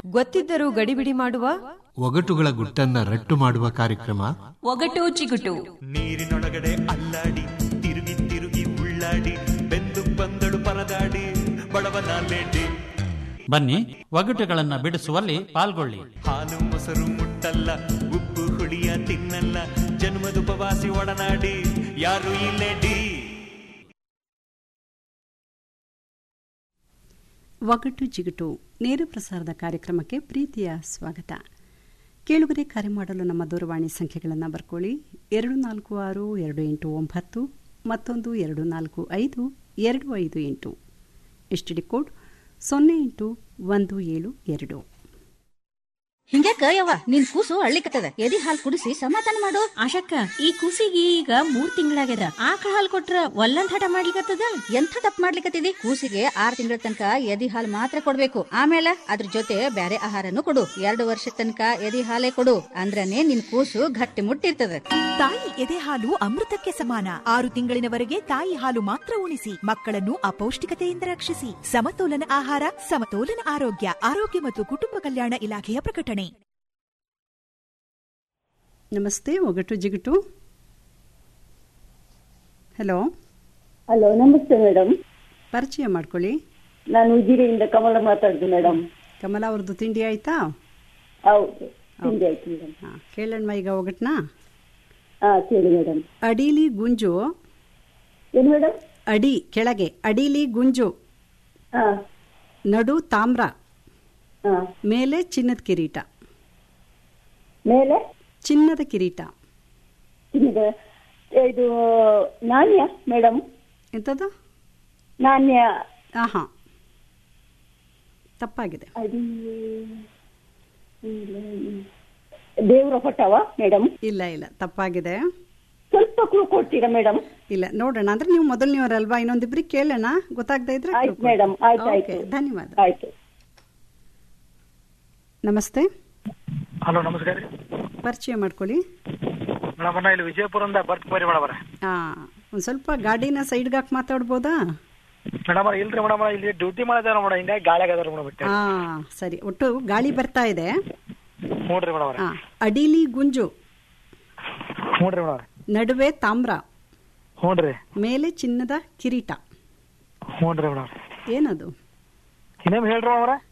ಗೊತ್ತಿದ್ದರೂ ಗಡಿಬಿಡಿ ಮಾಡುವ ಒಗಟುಗಳ ಗುಟ್ಟನ್ನ ರಟ್ಟು ಮಾಡುವ ಕಾರ್ಯಕ್ರಮ ಒಗಟು ಚಿಗುಟು ನೀರಿನೊಳಗಡೆ ಅಲ್ಲಾಡಿ ತಿರುಗಿ ತಿರುಗಿ ಉಳ್ಳಾಡಿ ಬೆಂದು ಬಂದಳು ಪರದಾಡಿ ಬಡವನ ಲೇಡಿ ಬನ್ನಿ ಒಗಟುಗಳನ್ನ ಬಿಡಿಸುವಲ್ಲಿ ಪಾಲ್ಗೊಳ್ಳಿ ಹಾಲು ಮೊಸರು ಮುಟ್ಟಲ್ಲ ಉಪ್ಪು ಹುಳಿಯ ತಿನ್ನಲ್ಲ ಜನ್ಮದುಪವಾಸಿ ಒಡನಾಡಿ ಯಾರು ಈ ಲೇಡಿ ಒಗಟು ಜಿಗುಟು ನೇರ ಪ್ರಸಾರದ ಕಾರ್ಯಕ್ರಮಕ್ಕೆ ಪ್ರೀತಿಯ ಸ್ವಾಗತ ಕೇಳುಗರೆ ಕರೆ ಮಾಡಲು ನಮ್ಮ ದೂರವಾಣಿ ಸಂಖ್ಯೆಗಳನ್ನು ಬರ್ಕೊಳ್ಳಿ ಎರಡು ನಾಲ್ಕು ಆರು ಎರಡು ಎಂಟು ಒಂಬತ್ತು ಮತ್ತೊಂದು ಎರಡು ನಾಲ್ಕು ಐದು ಎರಡು ಐದು ಎಂಟು ಎಸ್ ಡಿ ಕೋಡ್ ಸೊನ್ನೆ ಎಂಟು ಒಂದು ಏಳು ಎರಡು ಹಿಂಗ್ಯಾಕ ಯವ್ವ ನಿನ್ ಕೂಸು ಅಳ್ಳಿಕತ್ತದ ಎದಿ ಹಾಲ್ ಕುಡಿಸಿ ಸಮಾಧಾನ ಮಾಡು ಆಶಕ್ಕ ಈ ಕೂಸಿಗೆ ಈಗ ಮೂರ್ ತಿಂಗಳಾಗ್ಯದ ಆಕಳ ಹಾಲ್ ಕೊಟ್ರ ಒಲ್ಲಂದ್ ಹಠ ಮಾಡ್ಲಿಕತ್ತದ ಎಂಥ ತಪ್ಪು ಮಾಡ್ಲಿಕತ್ತಿದಿ ಕೂಸಿಗೆ ಆರ್ ತಿಂಗಳ ತನಕ ಎದಿ ಹಾಲ್ ಮಾತ್ರ ಕೊಡ್ಬೇಕು ಆಮೇಲೆ ಅದ್ರ ಜೊತೆ ಬ್ಯಾರೆ ಆಹಾರನು ಕೊಡು ಎರಡು ವರ್ಷ ತನಕ ಎದಿ ಹಾಲೇ ಕೊಡು ಅಂದ್ರನೇ ನಿನ್ ಕೂಸು ಗಟ್ಟಿ ಮುಟ್ಟಿರ್ತದ ತಾಯಿ ಎದೆ ಹಾಲು ಅಮೃತಕ್ಕೆ ಸಮಾನ ಆರು ತಿಂಗಳಿನವರೆಗೆ ತಾಯಿ ಹಾಲು ಮಾತ್ರ ಉಣಿಸಿ ಮಕ್ಕಳನ್ನು ಅಪೌಷ್ಟಿಕತೆಯಿಂದ ರಕ್ಷಿಸಿ ಸಮತೋಲನ ಆಹಾರ ಸಮತೋಲನ ಆರೋಗ್ಯ ಆರೋಗ್ಯ ಮತ್ತು ಕುಟುಂಬ ಕಲ್ಯಾಣ ಇಲಾಖೆಯ ಪ್ರಕಟಣೆ ನಮಸ್ತೆ ಒಗಟು ಜಿಗುಟು ಹಲೋ ಹಲೋ ನಮಸ್ತೆ ಮೇಡಮ್ ಪರಿಚಯ ಮಾಡ್ಕೊಳ್ಳಿ ನಾನು ಉಜಿರೆಯಿಂದ ಕಮಲ ಮಾತಾಡುದು ಮೇಡಮ್ ಕಮಲ ಅವ್ರದ್ದು ತಿಂಡಿ ಆಯ್ತಾ ಹೌದು ತಿಂಡಿ ಆಯ್ತು ಮೇಡಮ್ ಹಾಂ ಕೇಳೋಣ ಈಗ ಒಗಟ್ನಾ ಹಾ ಕೇಳಿ ಮೇಡಮ್ ಅಡಿಲಿ ಗುಂಜು ಏನು ಮೇಡಮ್ ಅಡಿ ಕೆಳಗೆ ಅಡಿಲಿ ಗುಂಜು ಹಾ ನಡು ತಾಮ್ರ ಹಾ ಮೇಲೆ ಚಿನ್ನದ ಕಿರೀಟ ಮೇಲೆ ಚಿನ್ನದ ಕಿರೀಟ ತಿಂದ ಇದು ನಾಣ್ಯ ಮೇಡಮ್ ಎಂಥದ್ದು ನಾಣ್ಯ ಆಹಾ ತಪ್ಪಾಗಿದೆ ಅಡಿ ದೇವರ ಫೋಟೋವ ಮೇಡಮ್ ಇಲ್ಲ ಇಲ್ಲ ತಪ್ಪಾಗಿದೆ ಸ್ವಲ್ಪ ಕ್ಲೂ ಕೊಡ್ತೀರಾ ಮೇಡಮ್ ಇಲ್ಲ ನೋಡೋಣ ಅಂದ್ರೆ ನೀವು ಮೊದಲನೇವರಲ್ವಾ ಇನ್ನೊಂದಿಬ್ರಿಗೆ ಕೇಳೋಣ ಗೊತ್ತಾಗದೇ ಇದ್ರೆ ಆಯ್ತು clue ಕೊಡಿ. ಮೇಡಮ್ ಆಯ್ತು Okay, ಆಯ್ತು ಧನ್ಯವಾದ ಆಯ್ತು ನಮಸ್ತೆ ಹಲೋ ನಮಸ್ಕಾರ ರೀ ಪರಿಚಯ ಮಾಡ್ಕೊಳ್ಳಿ ಮೇಡಮ್ ಇಲ್ಲಿ ವಿಜಯಪುರದಿಂದ ಬರ್ತ್ ಬರಿ ಮೇಡಮ್ ಹಾ ಒಂದ್ ಸ್ವಲ್ಪ ಗಾಡಿನ ಸೈಡ್ಗೆ ಹಾಕಿ ಮಾತಾಡ್ಬೋದಾ ಮೇಡಮ್ ಇಲ್ರಿ ಮೇಡಮ್ ಇಲ್ಲಿ ಡ್ಯೂಟಿ ಮಾಡಿದಾರ ಮೇಡಮ್ ಹಿಂಗಾಗಿ ಗಾಳಿ ಆಗದಾರ ಮೇಡಮ್ ಬಿಟ್ಟೆ ಹಾ ಸರಿ ಒಟ್ಟು ಗಾಳಿ ಬರ್ತಾ ಇದೆ ಹ್ಞೂ ರೀ ಮೇಡಮ್ ಹಾ ಅಡಿಲಿ ಗುಂಜು ಹ್ಞೂ ರೀ ಮೇಡಮ್ ನಡುವೆ ತಾಮ್ರ ಹ್ಞೂ ರೀ ಮೇಲೆ ಚಿನ್ನದ ಕಿರೀಟ ಹ್ಞೂ ರೀ ಮೇಡಮ್ ಏನದು ಇನ್ನೇಮ್ ಹೇಳ್ರಿ ಅವ್ರ